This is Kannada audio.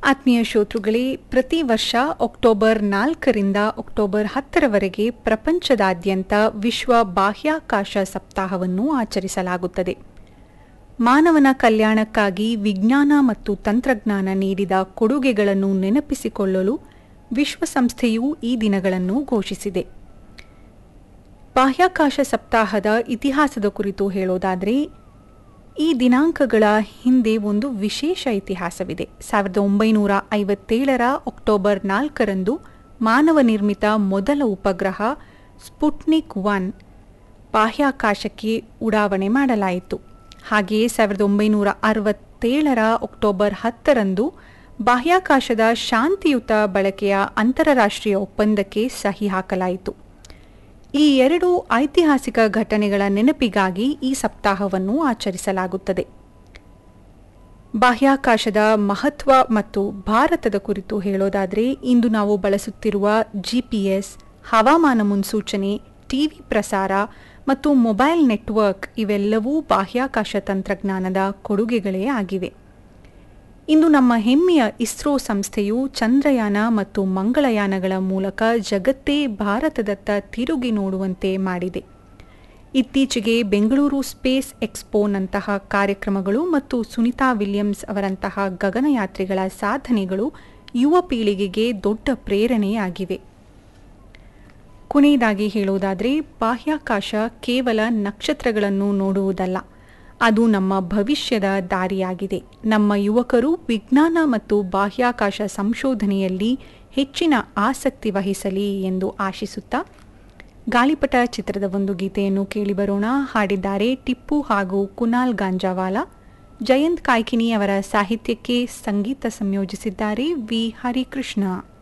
ಆತ್ಮೀಯ ಶ್ರೋತೃಗಳೇ ಪ್ರತಿ ವರ್ಷ ಅಕ್ಟೋಬರ್ ನಾಲ್ಕರಿಂದ ಅಕ್ಟೋಬರ್ ಹತ್ತರವರೆಗೆ ಪ್ರಪಂಚದಾದ್ಯಂತ ವಿಶ್ವ ಬಾಹ್ಯಾಕಾಶ ಸಪ್ತಾಹವನ್ನು ಆಚರಿಸಲಾಗುತ್ತದೆ ಮಾನವನ ಕಲ್ಯಾಣಕ್ಕಾಗಿ ವಿಜ್ಞಾನ ಮತ್ತು ತಂತ್ರಜ್ಞಾನ ನೀಡಿದ ಕೊಡುಗೆಗಳನ್ನು ನೆನಪಿಸಿಕೊಳ್ಳಲು ವಿಶ್ವಸಂಸ್ಥೆಯು ಈ ದಿನಗಳನ್ನು ಘೋಷಿಸಿದೆ ಬಾಹ್ಯಾಕಾಶ ಸಪ್ತಾಹದ ಇತಿಹಾಸದ ಕುರಿತು ಹೇಳೋದಾದರೆ ಈ ದಿನಾಂಕಗಳ ಹಿಂದೆ ಒಂದು ವಿಶೇಷ ಇತಿಹಾಸವಿದೆ ಸಾವಿರದ ಒಂಬೈನೂರ ಐವತ್ತೇಳರ ಅಕ್ಟೋಬರ್ ನಾಲ್ಕರಂದು ಮಾನವ ನಿರ್ಮಿತ ಮೊದಲ ಉಪಗ್ರಹ ಸ್ಪುಟ್ನಿಕ್ ಒನ್ ಬಾಹ್ಯಾಕಾಶಕ್ಕೆ ಉಡಾವಣೆ ಮಾಡಲಾಯಿತು ಹಾಗೆಯೇ ಸಾವಿರದ ಒಂಬೈನೂರ ಅರವತ್ತೇಳರ ಅಕ್ಟೋಬರ್ ಹತ್ತರಂದು ಬಾಹ್ಯಾಕಾಶದ ಶಾಂತಿಯುತ ಬಳಕೆಯ ಅಂತಾರಾಷ್ಟ್ರೀಯ ಒಪ್ಪಂದಕ್ಕೆ ಸಹಿ ಹಾಕಲಾಯಿತು ಈ ಎರಡು ಐತಿಹಾಸಿಕ ಘಟನೆಗಳ ನೆನಪಿಗಾಗಿ ಈ ಸಪ್ತಾಹವನ್ನು ಆಚರಿಸಲಾಗುತ್ತದೆ ಬಾಹ್ಯಾಕಾಶದ ಮಹತ್ವ ಮತ್ತು ಭಾರತದ ಕುರಿತು ಹೇಳೋದಾದರೆ ಇಂದು ನಾವು ಬಳಸುತ್ತಿರುವ ಜಿಪಿಎಸ್ ಹವಾಮಾನ ಮುನ್ಸೂಚನೆ ಟಿವಿ ಪ್ರಸಾರ ಮತ್ತು ಮೊಬೈಲ್ ನೆಟ್ವರ್ಕ್ ಇವೆಲ್ಲವೂ ಬಾಹ್ಯಾಕಾಶ ತಂತ್ರಜ್ಞಾನದ ಕೊಡುಗೆಗಳೇ ಆಗಿವೆ ಇಂದು ನಮ್ಮ ಹೆಮ್ಮೆಯ ಇಸ್ರೋ ಸಂಸ್ಥೆಯು ಚಂದ್ರಯಾನ ಮತ್ತು ಮಂಗಳಯಾನಗಳ ಮೂಲಕ ಜಗತ್ತೇ ಭಾರತದತ್ತ ತಿರುಗಿ ನೋಡುವಂತೆ ಮಾಡಿದೆ ಇತ್ತೀಚೆಗೆ ಬೆಂಗಳೂರು ಸ್ಪೇಸ್ ಎಕ್ಸ್ಪೋನಂತಹ ಕಾರ್ಯಕ್ರಮಗಳು ಮತ್ತು ಸುನಿತಾ ವಿಲಿಯಮ್ಸ್ ಅವರಂತಹ ಗಗನಯಾತ್ರಿಗಳ ಸಾಧನೆಗಳು ಯುವ ಪೀಳಿಗೆಗೆ ದೊಡ್ಡ ಪ್ರೇರಣೆಯಾಗಿವೆ ಕೊನೆಯದಾಗಿ ಹೇಳುವುದಾದರೆ ಬಾಹ್ಯಾಕಾಶ ಕೇವಲ ನಕ್ಷತ್ರಗಳನ್ನು ನೋಡುವುದಲ್ಲ ಅದು ನಮ್ಮ ಭವಿಷ್ಯದ ದಾರಿಯಾಗಿದೆ ನಮ್ಮ ಯುವಕರು ವಿಜ್ಞಾನ ಮತ್ತು ಬಾಹ್ಯಾಕಾಶ ಸಂಶೋಧನೆಯಲ್ಲಿ ಹೆಚ್ಚಿನ ಆಸಕ್ತಿ ವಹಿಸಲಿ ಎಂದು ಆಶಿಸುತ್ತಾ ಗಾಳಿಪಟ ಚಿತ್ರದ ಒಂದು ಗೀತೆಯನ್ನು ಕೇಳಿಬರೋಣ ಹಾಡಿದ್ದಾರೆ ಟಿಪ್ಪು ಹಾಗೂ ಕುನಾಲ್ ಗಾಂಜಾವಾಲಾ ಜಯಂತ್ ಕಾಯ್ಕಿನಿ ಅವರ ಸಾಹಿತ್ಯಕ್ಕೆ ಸಂಗೀತ ಸಂಯೋಜಿಸಿದ್ದಾರೆ ವಿ ಹರಿಕೃಷ್ಣ